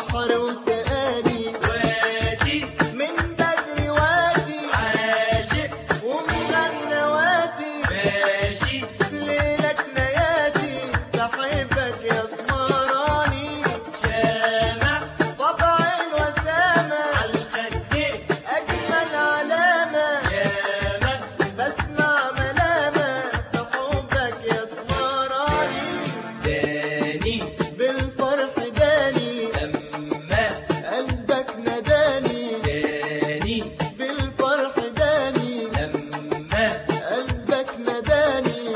بحر وسقاني وادي من بدري وادي عاشق ومغنى وادي ماشي ليلك نياتي بحبك يا اسمراني شامع طبع الوسامة عالخدين أجمل علامة ياما بسمع ملامة بحبك يا اسمراني داني بالفرح داني لما قلبك نداني داني بالفرح داني لما قلبك نداني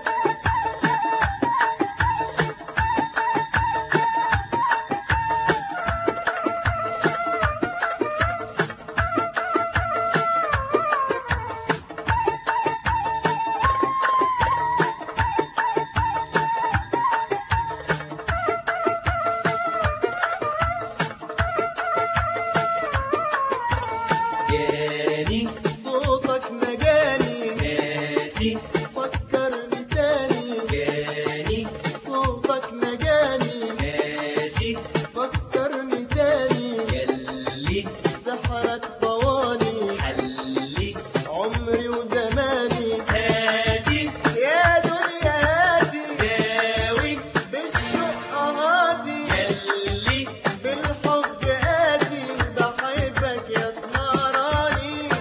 جاني صوتك نجاني ناسي فكرني تاني جاني صوتك نجاني ناسي فكرني تاني يلي سحرك طواني حلي عمري وزماني هادي يا دنيا هادي داوي بالشوق هادي يلي بالحب هادي بحبك يا اسمراني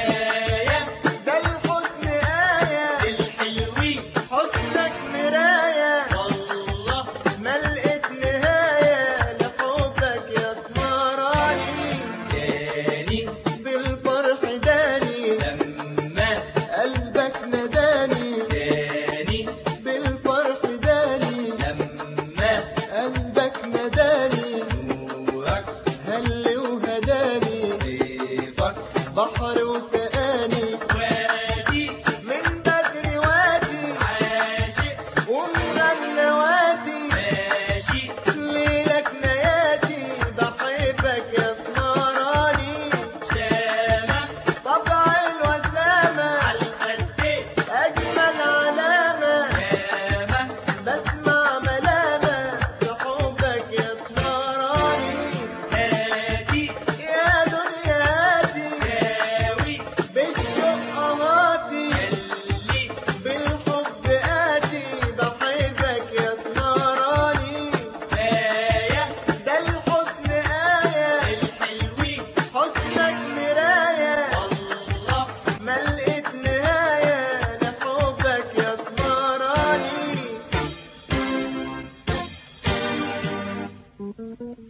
آية ده الحسن آية الحلوين حسنك مراية والله ما لقيت نهاية لحبك يا اسمراني داني بالفرح داني لما قلبك نداني داني بالفرح داني لما قلبك نداني نورك هل وهداني ضيفك بحر وسقاني وادي من بدري وادي عاشق ومغنى وادي ماشي ليلك نياتي بحبك يا اسمراني شامع طبع الوسامة عالخدين أجمل علامة ياما بسمع ملامة بحبك يا اسمراني هادي يا دنيا هادي داوي بالشوق هاتي يلي بالحب آتي بحبك يا اسمراني آية ده الحسن آية الحلوين حسنك مراية والله ما لقيت نهاية لحبك يا اسمراني